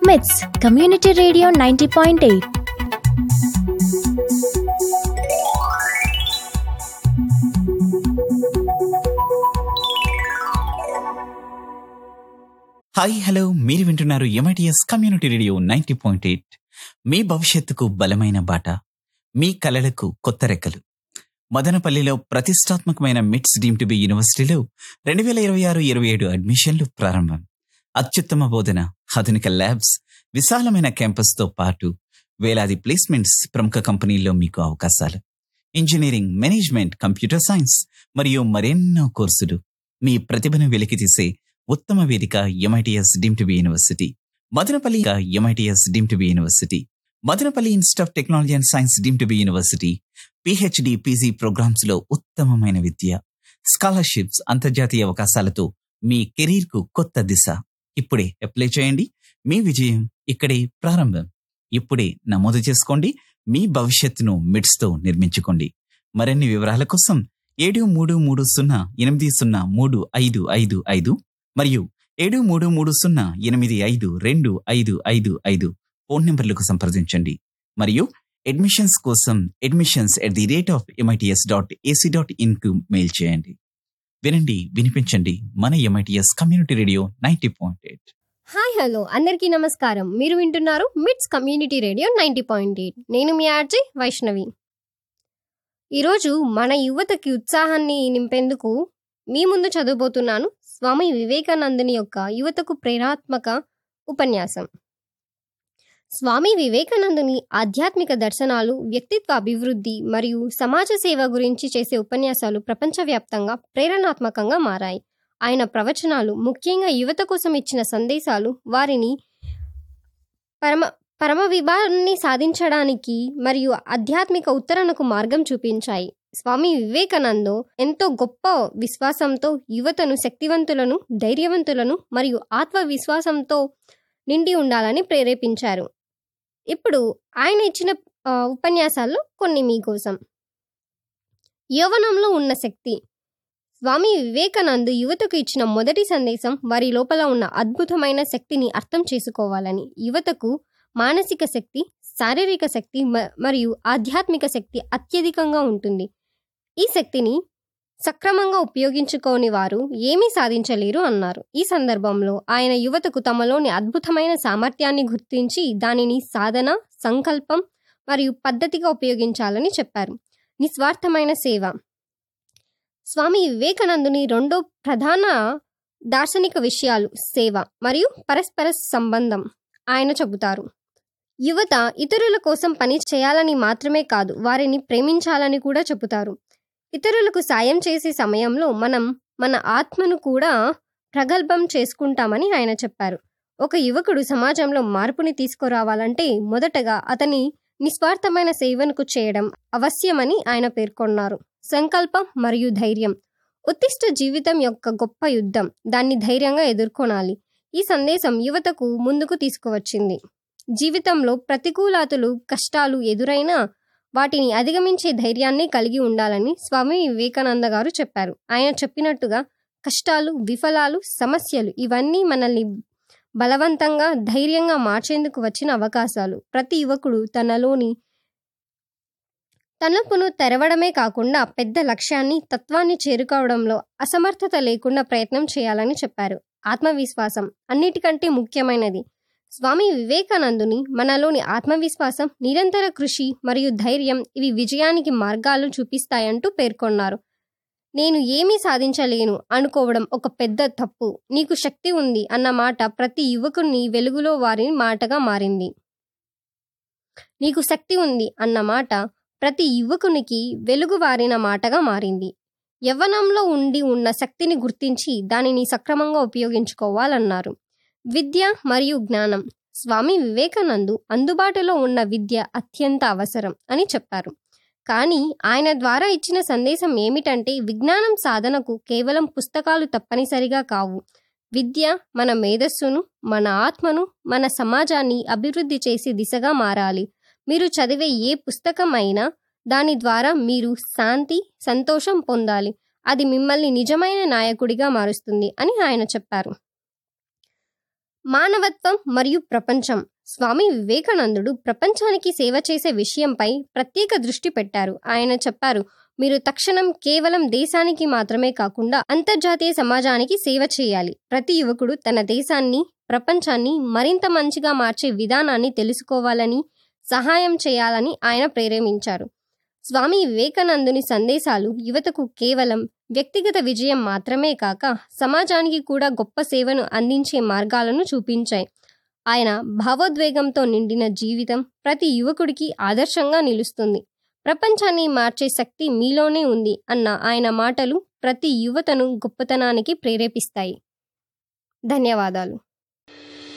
మిట్స్ community radio ninety point eight hi hello మీరు వింటున్నారు MITS community radio ninety point eight మీ భవిష్యత్తుకు బలమైన బాట మీ కలలకు కొత్త రెక్కలు మదనపల్లిలో ప్రతిష్టాత్మకమైన మిట్స్ డీమ్ టు బి యూనివర్సిటీలో రెండు వేల ఇరవై ఆరు ఇరవై ఏడు అడ్మిషన్లు ప్రారంభం అత్యుత్తమ బోధన ఆధునిక ల్యాబ్స్ విశాలమైన క్యాంపస్తో పాటు వేలాది ప్లేస్మెంట్స్ ప్రముఖ కంపెనీల్లో మీకు అవకాశాలు ఇంజనీరింగ్ మేనేజ్మెంట్ కంప్యూటర్ సైన్స్ మరియు మరెన్నో కోర్సులు మీ ప్రతిభను వెలికితీసే ఉత్తమ వేదిక MITS deem to be university Madanapalle MITS deem to be university Madanapalle institute of technology and science deem to be university PhD PG programmes లో ఉత్తమమైన విద్య స్కాలర్షిప్స్ అంతర్జాతీయ అవకాశాలతో మీ కెరీర్ కు కొత్త దిశ ఇప్పుడే అప్లై చేయండి మీ విజయం ఇక్కడే ప్రారంభం ఇప్పుడే నమోదు చేసుకోండి మీ భవిష్యత్తును మిడ్స్ తో నిర్మించుకోండి మరిన్ని వివరాల కోసం ఏడు మూడు మూడు సున్నా ఎనిమిది సున్నా మూడు ఐదు ఐదు ఐదు మరియు ఏడు మూడు మూడు సున్నా ఎనిమిది ఐదు రెండు ఐదు ఐదు ఐదు ఫోన్ నంబర్లకు సంప్రదించండి మరియు అడ్మిషన్స్ కోసం admissions at the rate of MITS dot AC dot in కు మెయిల్ చేయండి వినండి వినిపించండి మన MITS community radio ninety point eight hi hello అందరికీ నమస్కారం మీరు వింటున్నారు MITS community radio ninety point eight నేను మీ ఆర్జే వైష్ణవి ఈరోజు మన యువతకి ఉత్సాహాన్ని నింపేందుకు మీ ముందు చదువుబోతున్నాను స్వామి వివేకానందుని యొక్క యువతకు ప్రేరాత్మక ఉపన్యాసం స్వామి వివేకానందుని ఆధ్యాత్మిక దర్శనాలు వ్యక్తిత్వ అభివృద్ధి మరియు సమాజ సేవ గురించి చేసే ఉపన్యాసాలు ప్రపంచవ్యాప్తంగా ప్రేరణాత్మకంగా మారాయి ఆయన ప్రవచనాలు ముఖ్యంగా యువత కోసం ఇచ్చిన సందేశాలు వారిని పరమ పరమ విభాన్ని సాధించడానికి మరియు ఆధ్యాత్మిక ఉత్తరణకు మార్గం చూపించాయి స్వామి వివేకానందో ఎంతో గొప్ప విశ్వాసంతో యువతను శక్తివంతులను ధైర్యవంతులను మరియు ఆత్మవిశ్వాసంతో నిండి ఉండాలని ప్రేరేపించారు ఇప్పుడు ఆయన ఇచ్చిన ఆ, ఉపన్యాసాల్లో కొన్ని మీకోసం యవ్వనంలో ఉన్న శక్తి స్వామి వివేకానంద్ యువతకు ఇచ్చిన మొదటి సందేశం వారి లోపల ఉన్న అద్భుతమైన శక్తిని అర్థం చేసుకోవాలని యువతకు మానసిక శక్తి శారీరక శక్తి మ- మరియు ఆధ్యాత్మిక శక్తి అత్యధికంగా ఉంటుంది ఈ శక్తిని సక్రమంగా ఉపయోగించుకోని వారు ఏమీ సాధించలేరు అన్నారు ఈ సందర్భంలో ఆయన యువతకు తమలోని అద్భుతమైన సామర్థ్యాన్ని గుర్తించి దానిని సాధన సంకల్పం మరియు పద్ధతిగా ఉపయోగించాలని చెప్పారు నిస్వార్థమైన సేవ స్వామి వివేకానందుని రెండో ప్రధాన దార్శనిక విషయాలు సేవ మరియు పరస్పర సంబంధం ఆయన చెబుతారు యువత ఇతరుల కోసం పని చేయాలని మాత్రమే కాదు వారిని ప్రేమించాలని కూడా చెబుతారు ఇతరులకు సాయం చేసే సమయంలో మనం మన ఆత్మను కూడా ప్రగల్భం చేసుకుంటామని ఆయన చెప్పారు ఒక యువకుడు సమాజంలో మార్పుని తీసుకురావాలంటే మొదటగా అతని నిస్వార్థమైన సేవనకు చేయడం అవశ్యమని ఆయన పేర్కొన్నారు సంకల్పం మరియు ధైర్యం ఉత్తిష్ట జీవితం యొక్క గొప్ప యుద్ధం దాన్ని ధైర్యంగా ఎదుర్కొనాలి ఈ సందేశం యువతకు ముందుకు తీసుకువచ్చింది జీవితంలో ప్రతికూలతలు కష్టాలు ఎదురైనా వాటిని అధిగమించే ధైర్యాన్ని కలిగి ఉండాలని స్వామి వివేకానంద గారు చెప్పారు ఆయన చెప్పినట్టుగా కష్టాలు విఫలాలు సమస్యలు ఇవన్నీ మనల్ని బలవంతంగా ధైర్యంగా మార్చేందుకు వచ్చిన అవకాశాలు ప్రతి యువకుడు తనలోని తలుపును తెరవడమే కాకుండా పెద్ద లక్ష్యాన్ని తత్వాన్ని చేరుకోవడంలో అసమర్థత లేకుండా ప్రయత్నం చేయాలని చెప్పారు ఆత్మవిశ్వాసం అన్నిటికంటే ముఖ్యమైనది స్వామి వివేకానందుని మనలోని ఆత్మవిశ్వాసం నిరంతర కృషి మరియు ధైర్యం ఇవి విజయానికి మార్గాలు చూపిస్తాయంటూ పేర్కొన్నారు నేను ఏమీ సాధించలేను అనుకోవడం ఒక పెద్ద తప్పు నీకు శక్తి ఉంది అన్న మాట ప్రతి యువకుని వెలుగులో వారి మాటగా మారింది నీకు శక్తి ఉంది అన్న మాట ప్రతి యువకునికి వెలుగు వారిన మాటగా మారింది యవ్వనంలో ఉండి ఉన్న శక్తిని గుర్తించి దానిని సక్రమంగా ఉపయోగించుకోవాలన్నారు విద్య మరియు జ్ఞానం స్వామి వివేకానందు అందుబాటులో ఉన్న విద్య అత్యంత అవసరం అని చెప్పారు కానీ ఆయన ద్వారా ఇచ్చిన సందేశం ఏమిటంటే విజ్ఞానం సాధనకు కేవలం పుస్తకాలు తప్పనిసరిగా కావు విద్య మన మేధస్సును మన ఆత్మను మన సమాజాన్ని అభివృద్ధి చేసే దిశగా మారాలి మీరు చదివే ఏ పుస్తకం అయినా దాని ద్వారా మీరు శాంతి సంతోషం పొందాలి అది మిమ్మల్ని నిజమైన నాయకుడిగా మారుస్తుంది అని ఆయన చెప్పారు మానవత్వం మరియు ప్రపంచం స్వామి వివేకానందుడు ప్రపంచానికి సేవ చేసే విషయంపై ప్రత్యేక దృష్టి పెట్టారు ఆయన చెప్పారు మీరు తక్షణం కేవలం దేశానికి మాత్రమే కాకుండా అంతర్జాతీయ సమాజానికి సేవ చేయాలి ప్రతి యువకుడు తన దేశాన్ని ప్రపంచాన్ని మరింత మంచిగా మార్చే విధానాన్ని తెలుసుకోవాలని సహాయం చేయాలని ఆయన ప్రేరేపించారు స్వామి వివేకానందుని సందేశాలు యువతకు కేవలం వ్యక్తిగత విజయం మాత్రమే కాక సమాజానికి కూడా గొప్ప సేవను అందించే మార్గాలను చూపించాయి ఆయన భావోద్వేగంతో నిండిన జీవితం ప్రతి యువకుడికి ఆదర్శంగా నిలుస్తుంది ప్రపంచాన్ని మార్చే శక్తి మీలోనే ఉంది అన్న ఆయన మాటలు ప్రతి యువతను గొప్పతనానికి ప్రేరేపిస్తాయి ధన్యవాదాలు